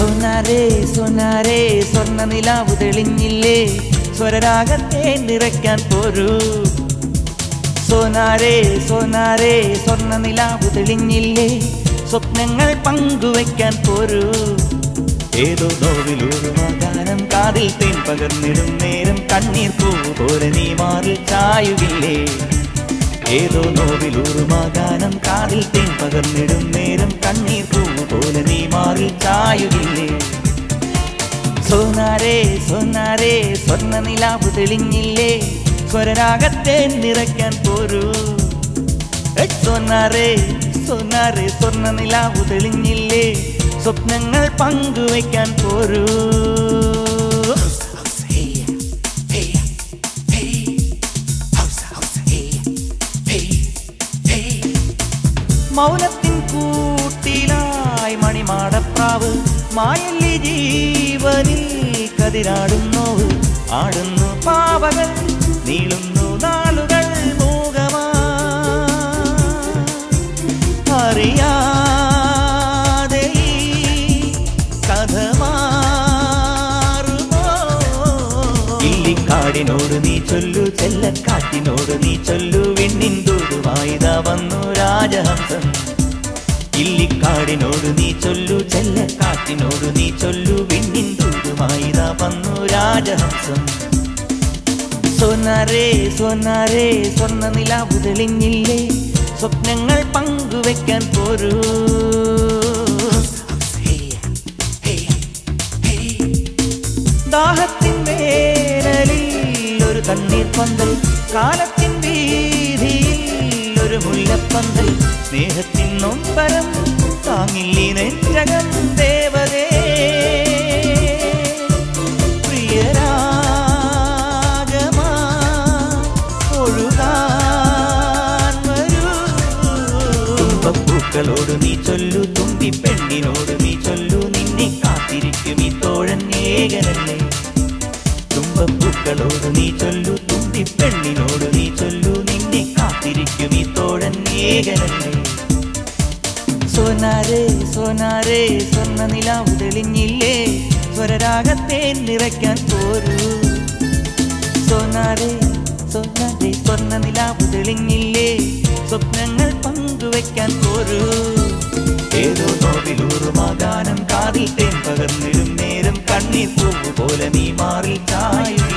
സോനാരേ സോനാരേ സ്വർണ്ണ നിലാവ് തെളിഞ്ഞില്ലേ സ്വരരാഗത്തെ നിറയ്ക്കാൻ പോരൂ സോനാരേ സോനാരേ സ്വർണ്ണ നിലാവ് തെളിഞ്ഞില്ലേ സ്വപ്നങ്ങൾ പങ്കുവയ്ക്കാൻ പോരൂ ഏതോ നോവിലൂറുമാ ഗാനം കാതിൽ തേൻ പകർന്നിടും നേരം കണ്ണീർ പൂ പോലെ നീ മാറിൽ ചായുകില്ലേ ഏതോ നോവിലൂറുമാ ഗാനം കാതിൽ തേൻ പകർന്നിടും നേരം കണ്ണീർ പൂ പോലെ നീ മാറിൽ ചായുകില്ലേ സോനാരേ സോനാരേ സ്വർണ്ണ നിലാവ് തെളിഞ്ഞില്ലേ സ്വരരാഗത്തെ നിറയ്ക്കാൻ പോരൂ ഏ, സോനാരേ സോനാരേ സ്വർണ്ണ നിലാവ് തെളിഞ്ഞില്ലേ സ്വപ്നങ്ങൾ പങ്കുവയ്ക്കാൻ പോരൂ മൗനത്തിൻ കൂട്ടിലായി മണിമാടപ്രാവ് മായല്ലി ജീവനിൽ കതിരാടുന്നോവ് ആടുന്നു പാവകൾ നീളുന്നു നാളുകൾ മൂകമാ അറിയാതെ ഈ കഥ മാറുമോ ഇല്ലിക്കാടിനോട് നീ ചൊല്ലു ചെല്ലക്കാട്ടിനോട് നീ ചൊല്ലു വിണ്ണിൻ ദൂതുമായിതാ വന്നു രാജഹംസം ഇല്ലിക്കാടിനോട് നീ ചൊല്ലു ചെല്ലക്കാട്ടിനോട് നീ ചൊല്ലു വിണ്ണിൻ ദൂതുമായിതാ വന്നു രാജഹംസം സോനാരേ സോനാരേ സ്വർണ്ണ നിലാവ് തെളിഞ്ഞില്ലേ സ്വപ്നങ്ങൾ പങ്കുവെക്കാൻ പോരൂ ദാഹത്തിൻ വേനലിൽ ഒരു തണ്ണീർ പന്തൽ കാലത്തിൻ വീതിയിൽ ഒരു മുല്ലപ്പന്തൽ സ്നേഹത്തിൻ നൊമ്പരം താങ്ങില്ലി നെഞ്ചകം ദേവതേ പ്രിയരാഗമാ ഒഴുകാൻ വരൂ തുമ്പപ്പൂക്കളോട് നീ ചൊല്ലു തുമ്പി പെണ്ണിനോട് നീ ചൊല്ലു നിന്നെ കാത്തിരിക്കും ഈ തോഴൻ ഏകനല്ലേ തുമ്പപ്പൂക്കളോട് നീ ചൊല്ലു തുമ്പി പെണ്ണിനോട് നീ ചൊല്ലു നിന്നെ കാത്തിരിക്കും ഈ തോഴൻ ഏകനല്ലേ സോനാരേ സോനാരേ സ്വർണ്ണ നിലാവ് തെളിഞ്ഞില്ലേ സ്വരരാഗത്തെ നിറയ്ക്കാൻ പോരൂ സോനാരേ സോനാരേ സ്വർണ്ണ നിലാവ് തെളിഞ്ഞില്ലേ സ്വപ്നങ്ങൾ പങ്കുവെക്കാൻ പോരൂ ഏതോ നോവിലൂറുമാ ഗാനം കാതിൽ തേൻ പകർന്നിടും നേരം കണ്ണീർ പൂവ് പോലെ നീ മാറിൽ ചായുക